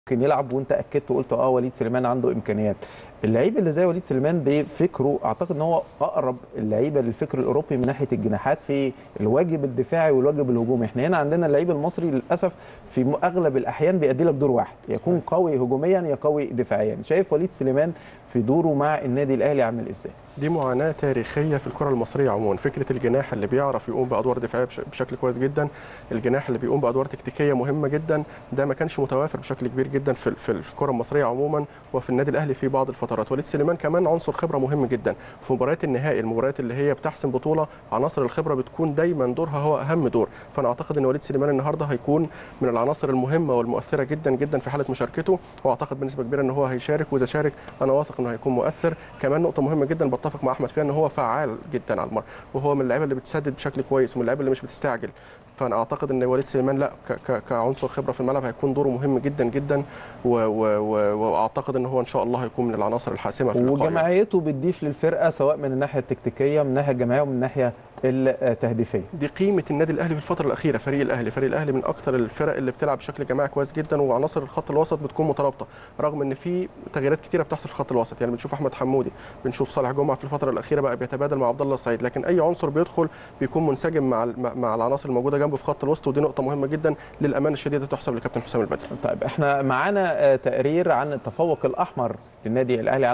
ممكن يلعب وانت اكدت وقلت اه وليد سليمان عنده امكانيات اللعيب اللي زي وليد سليمان بفكره اعتقد ان هو اقرب اللعيبه للفكر الاوروبي من ناحيه الجناحات في الواجب الدفاعي والواجب الهجومي احنا هنا عندنا اللعيب المصري للاسف في اغلب الاحيان بيأدي لك دور واحد يكون قوي هجوميا يا قوي دفاعيا شايف وليد سليمان في دوره مع النادي الاهلي عامل ازاي دي معاناه تاريخيه في الكره المصريه عموما فكره الجناح اللي بيعرف يقوم بادوار دفاعيه بشكل كويس جدا الجناح اللي بيقوم بادوار تكتيكيه مهمه جدا ده ما كانش متوافر بشكل كبير جدا في في الكره المصريه عموما وفي النادي الاهلي في بعض الفترات وليد سليمان كمان عنصر خبره مهم جدا في مباريات النهائي المباريات اللي هي بتحسم بطوله عناصر الخبره بتكون دايما دورها هو اهم دور فانا اعتقد ان وليد سليمان النهارده هيكون من العناصر المهمه والمؤثره جدا جدا في حاله مشاركته واعتقد بنسبه كبيره ان هو هيشارك واذا شارك انا واثق انه هيكون مؤثر كمان نقطه مهمه جدا بتفق مع احمد فيها ان هو فعال جدا على المرمى وهو من اللعيبه اللي بتسدد بشكل كويس ومن اللعيبه اللي مش بتستعجل فانا اعتقد ان وليد سليمان لا كعنصر خبره في الملعب هيكون دوره مهم جدا جدا واعتقد ان هو ان شاء الله هيكون من العناصر الحاسمه في اللقاء وجماعيته بتضيف للفرقه سواء من الناحيه التكتيكيه من الناحيه الجماعيه ومن الناحيه التهديفيه دي قيمه النادي الاهلي في الفتره الاخيره فريق الاهلي فريق الاهلي من اكثر الفرق اللي بتلعب بشكل جماعي كويس جدا وعناصر الخط الوسط بتكون مترابطه رغم ان في تغييرات كتيره بتحصل في الخط الوسط يعني بنشوف احمد حمودي بنشوف صالح جمعه في الفتره الاخيره بقى بيتبادل مع عبد الله السعيد لكن اي عنصر بيدخل بيكون منسجم مع مع العناصر الموجوده جنبه في خط الوسط ودي نقطه مهمه جدا للامانه الشديده تحسب لكابتن حسام البدري طيب احنا معانا تقرير عن التفوق الاحمر للنادي الاهلي